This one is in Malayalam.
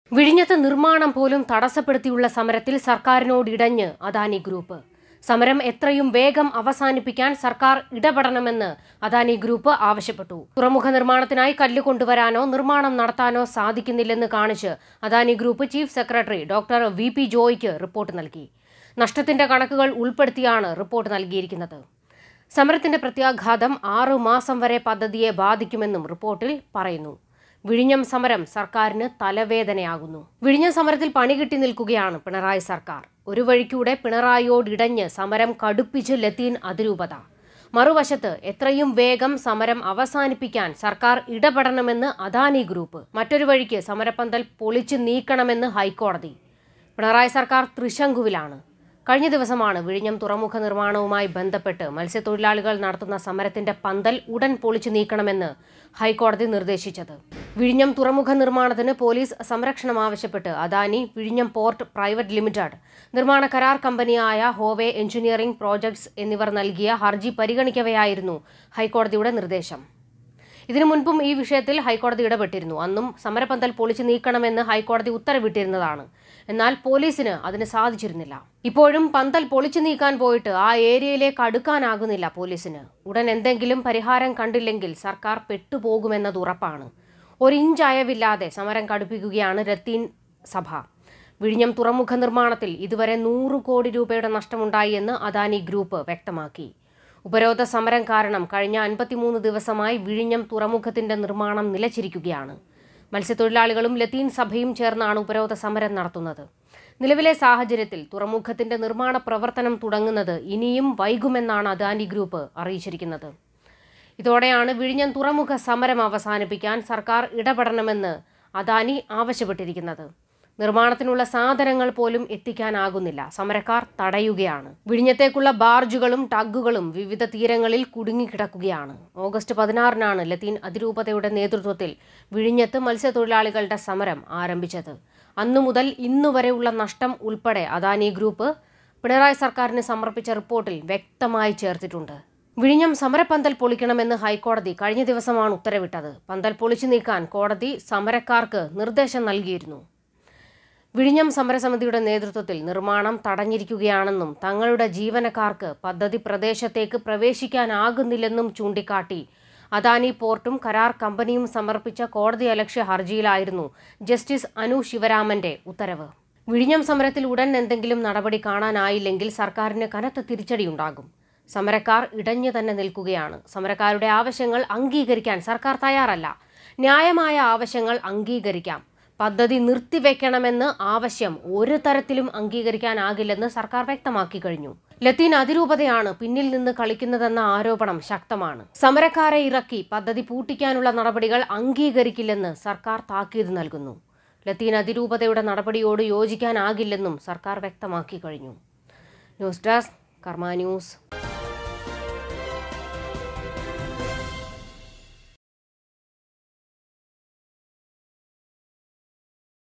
വിഴിഞ്ഞത്ത് നിർമ്മാണം പോലും തടസ്സപ്പെടുത്തിയുള്ള സമരത്തിൽ സർക്കാരിനോടിടഞ്ഞ് അദാനി ഗ്രൂപ്പ് സമരം എത്രയും വേഗം അവസാനിപ്പിക്കാൻ സർക്കാർ ഇടപെടണമെന്ന് അദാനി ഗ്രൂപ്പ് ആവശ്യപ്പെട്ടു തുറമുഖ നിർമ്മാണത്തിനായി കല്ല് കൊണ്ടുവരാനോ നിർമ്മാണം നടത്താനോ സാധിക്കുന്നില്ലെന്ന് കാണിച്ച് Adani group chief secretary doctor V P ജോയ്ക്ക് റിപ്പോർട്ട് നൽകി നഷ്ടത്തിന്റെ കണക്കുകൾ ഉൾപ്പെടുത്തിയാണ് റിപ്പോർട്ട് നൽകിയിരിക്കുന്നത് സമരത്തിന്റെ പ്രത്യാഘാതം ആറു മാസം വരെ പദ്ധതിയെ ബാധിക്കുമെന്നും റിപ്പോർട്ടിൽ പറയുന്നു വിഴിഞ്ഞം സമരം സർക്കാരിന് തലവേദനയാകുന്നു വിഴിഞ്ഞം സമരത്തിൽ പണി കിട്ടി നിൽക്കുകയാണ് പിണറായി സർക്കാർ ഒരു വഴിക്കൂടെ പിണറായിയോടിടഞ്ഞ് സമരം കടുപ്പിച്ച് ലത്തീൻ അതിരൂപത മറുവശത്ത് എത്രയും വേഗം സമരം അവസാനിപ്പിക്കാൻ സർക്കാർ ഇടപെടണമെന്ന് അദാനി ഗ്രൂപ്പ് മറ്റൊരു വഴിക്ക് സമരപ്പന്തൽ പൊളിച്ചു നീക്കണമെന്ന് ഹൈക്കോടതി പിണറായി സർക്കാർ തൃശങ്കുവിലാണ് കഴിഞ്ഞ ദിവസമാണ് വിഴിഞ്ഞം തുറമുഖ നിർമ്മാണവുമായി ബന്ധപ്പെട്ട് മത്സ്യത്തൊഴിലാളികൾ നടത്തുന്ന സമരത്തിന്റെ പന്തൽ ഉടൻ പൊളിച്ചു നീക്കണമെന്ന് ഹൈക്കോടതി നിർദ്ദേശിച്ചത് വിഴിഞ്ഞം തുറമുഖ നിർമ്മാണത്തിന് പോലീസ് സംരക്ഷണം ആവശ്യപ്പെട്ട് അദാനി വിഴിഞ്ഞം പോർട്ട് പ്രൈവറ്റ് ലിമിറ്റഡ് നിർമ്മാണ കരാർ കമ്പനിയായ ഹോവേ എഞ്ചിനീയറിംഗ് പ്രോജക്ട്സ് എന്നിവർ നൽകിയ ഹർജി പരിഗണിക്കവെയായിരുന്നു ഹൈക്കോടതിയുടെ നിർദ്ദേശം ഇതിനു മുൻപും ഈ വിഷയത്തിൽ ഹൈക്കോടതി ഇടപെട്ടിരുന്നു അന്നും സമരപന്തൽ പൊളിച്ചു നീക്കണമെന്ന് ഹൈക്കോടതി ഉത്തരവിട്ടിരുന്നതാണ് എന്നാൽ പോലീസിന് അതിന് സാധിച്ചിരുന്നില്ല ഇപ്പോഴും പന്തൽ പൊളിച്ചു നീക്കാൻ പോയിട്ട് ആ ഏരിയയിലേക്ക് അടുക്കാനാകുന്നില്ല പോലീസിന് ഉടൻ എന്തെങ്കിലും പരിഹാരം കണ്ടില്ലെങ്കിൽ സർക്കാർ പെട്ടുപോകുമെന്നത് ഉറപ്പാണ് ഒരു ഇഞ്ച് അയവില്ലാതെ സമരം കടുപ്പിക്കുകയാണ് രത്തീൻ സഭ വിഴിഞ്ഞം തുറമുഖ നിർമ്മാണത്തിൽ ഇതുവരെ നൂറ് കോടി രൂപയുടെ നഷ്ടമുണ്ടായി എന്ന് അദാനി ഗ്രൂപ്പ് വ്യക്തമാക്കി ഉപരോധ സമരം കാരണം കഴിഞ്ഞ അൻപത്തിമൂന്ന് ദിവസമായി വിഴിഞ്ഞം തുറമുഖത്തിന്റെ നിർമ്മാണം നിലച്ചിരിക്കുകയാണ് മത്സ്യത്തൊഴിലാളികളും ലത്തീൻ സഭയും ചേർന്നാണ് ഉപരോധ സമരം നടത്തുന്നത് നിലവിലെ സാഹചര്യത്തിൽ തുറമുഖത്തിന്റെ നിർമ്മാണ പ്രവർത്തനം തുടങ്ങുന്നത് ഇനിയും വൈകുമെന്നാണ് അദാനി ഗ്രൂപ്പ് അറിയിച്ചിരിക്കുന്നത് ഇതോടെയാണ് വിഴിഞ്ഞം തുറമുഖ സമരം അവസാനിപ്പിക്കാൻ സർക്കാർ ഇടപെടണമെന്ന് അദാനി ആവശ്യപ്പെട്ടിരിക്കുന്നത് നിർമ്മാണത്തിനുള്ള സാധനങ്ങൾ പോലും എത്തിക്കാനാകുന്നില്ല സമരക്കാർ തടയുകയാണ് വിഴിഞ്ഞത്തേക്കുള്ള ബാർജുകളും ടഗുകളും വിവിധ തീരങ്ങളിൽ കുടുങ്ങിക്കിടക്കുകയാണ് ഓഗസ്റ്റ് പതിനാറിനാണ് ലത്തീൻ അതിരൂപതയുടെ നേതൃത്വത്തിൽ വിഴിഞ്ഞത്ത് മത്സ്യത്തൊഴിലാളികളുടെ സമരം ആരംഭിച്ചത് അന്നു മുതൽ ഇന്നുവരെയുള്ള നഷ്ടം ഉൾപ്പെടെ അദാനി ഗ്രൂപ്പ് പിണറായി സർക്കാരിന് സമർപ്പിച്ച റിപ്പോർട്ടിൽ വ്യക്തമായി ചേർത്തിട്ടുണ്ട് വിഴിഞ്ഞം സമരപന്തൽ പൊളിക്കണമെന്ന് ഹൈക്കോടതി കഴിഞ്ഞ ദിവസമാണ് ഉത്തരവിട്ടത് പന്തൽ പൊളിച്ചു നീക്കാൻ കോടതി സമരക്കാർക്ക് നിർദ്ദേശം നൽകിയിരുന്നു വിഴിഞ്ഞം സമരസമിതിയുടെ നേതൃത്വത്തിൽ നിർമ്മാണം തടഞ്ഞിരിക്കുകയാണെന്നും തങ്ങളുടെ ജീവനക്കാർക്ക് പദ്ധതി പ്രദേശത്തേക്ക് പ്രവേശിക്കാനാകുന്നില്ലെന്നും ചൂണ്ടിക്കാട്ടി അദാനി പോർട്ടും കരാർ കമ്പനിയും സമർപ്പിച്ച കോടതി അലക്ഷ്യ ഹർജിയിലായിരുന്നു ജസ്റ്റിസ് അനു ശിവരാമന്റെ ഉത്തരവ് വിഴിഞ്ഞം സമരത്തിൽ ഉടൻ എന്തെങ്കിലും നടപടി കാണാനായില്ലെങ്കിൽ സർക്കാരിന് കനത്ത തിരിച്ചടിയുണ്ടാകും സമരക്കാർ ഇടഞ്ഞു തന്നെ നിൽക്കുകയാണ് സമരക്കാരുടെ ആവശ്യങ്ങൾ അംഗീകരിക്കാൻ സർക്കാർ തയ്യാറല്ല ന്യായമായ ആവശ്യങ്ങൾ അംഗീകരിക്കാം പദ്ധതി നിർത്തിവെക്കണമെന്ന് ആവശ്യം ഒരു തരത്തിലും അംഗീകരിക്കാനാകില്ലെന്ന് സർക്കാർ വ്യക്തമാക്കി കഴിഞ്ഞു ലത്തീൻ അതിരൂപതയാണ് പിന്നിൽ നിന്ന് കളിക്കുന്നതെന്ന ആരോപണം ശക്തമാണ് സമരക്കാരെ ഇറക്കി പദ്ധതി പൂട്ടിക്കാനുള്ള നടപടികൾ അംഗീകരിക്കില്ലെന്ന് സർക്കാർ താക്കീത് നൽകുന്നു ലത്തീൻ അതിരൂപതയുടെ നടപടിയോട് യോജിക്കാനാകില്ലെന്നും സർക്കാർ വ്യക്തമാക്കി കഴിഞ്ഞു ന്യൂസ് ഡെസ്ക് കർമ്മ ന്യൂസ്